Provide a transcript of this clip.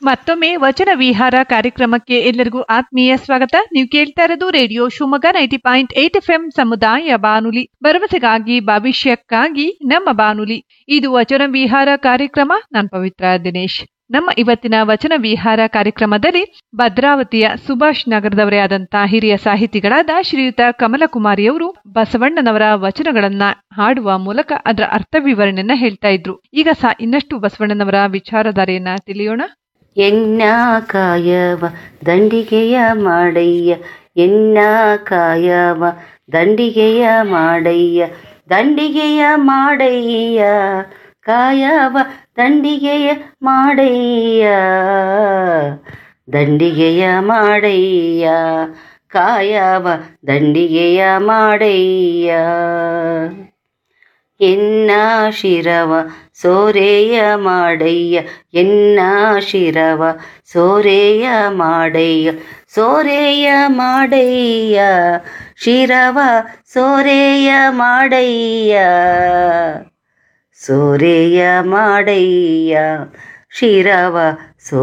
ಮತ್ತೊಮ್ಮೆ ವಚನ ವಿಹಾರ ಕಾರ್ಯಕ್ರಮಕ್ಕೆ ಎಲ್ಲರಿಗೂ ಆತ್ಮೀಯ ಸ್ವಾಗತ ನೀವು ಕೇಳ್ತಾ ಇರೋದು radio Shivamogga ninety point eight F M ಸಮುದಾಯ ಬಾನುಲಿ ಭರವಸೆಗಾಗಿ ಭವಿಷ್ಯಕ್ಕಾಗಿ ನಮ್ಮ ಬಾನುಲಿ ಇದು ವಚನ ವಿಹಾರ ಕಾರ್ಯಕ್ರಮ ನಾನು ಪವಿತ್ರ ದಿನೇಶ್ ನಮ್ಮ ಇವತ್ತಿನ ವಚನ ವಿಹಾರ ಕಾರ್ಯಕ್ರಮದಲ್ಲಿ ಭದ್ರಾವತಿಯ ಸುಭಾಷ್ ನಗರದವರೇ ಆದಂತಹ ಹಿರಿಯ ಸಾಹಿತಿಗಳಾದ ಶ್ರೀಯುತ ಕಮಲಕುಮಾರಿಯವರು ಬಸವಣ್ಣನವರ ವಚನಗಳನ್ನ ಹಾಡುವ ಮೂಲಕ ಅದರ ಅರ್ಥ ವಿವರಣೆಯನ್ನ ಹೇಳ್ತಾ ಇದ್ರು ಈಗ ಸಹ ಇನ್ನಷ್ಟು ಬಸವಣ್ಣನವರ ವಿಚಾರಧಾರೆಯನ್ನ ತಿಳಿಯೋಣ ಎನ್ನ ಕಾಯವ ದಂಡಿಗೆಯ ಮಾಡಯ್ಯ ಎನ್ನ ಕಾಯವ ದಂಡಿಗೆಯ ಮಾಡಯ್ಯ ದಂಡಿಗೆಯ ಮಾಡಯ್ಯ ಕಾಯವ ದಂಡಿಗೆಯ ಮಾಡಯ್ಯ ದಂಡಿಗೆಯ ಮಾಡಯ್ಯ ಕಾಯವ ದಂಡಿಗೆಯ ಮಾಡಯ್ಯ ಎನ್ನ ಶಿರವ ಸೋರೆಯ ಮಾಡಯ್ಯ ಎನ್ನ ಶಿರವ ಸೋರೆಯ ಮಾಡಯ್ಯ ಸೋರೆಯ ಮಾಡಯ್ಯ ಶಿರವ ಸೋರೆಯ ಮಾಡಯ್ಯ ಸೋರೆಯ ಮಾಡಯ್ಯ ಶಿರವ ಸೋ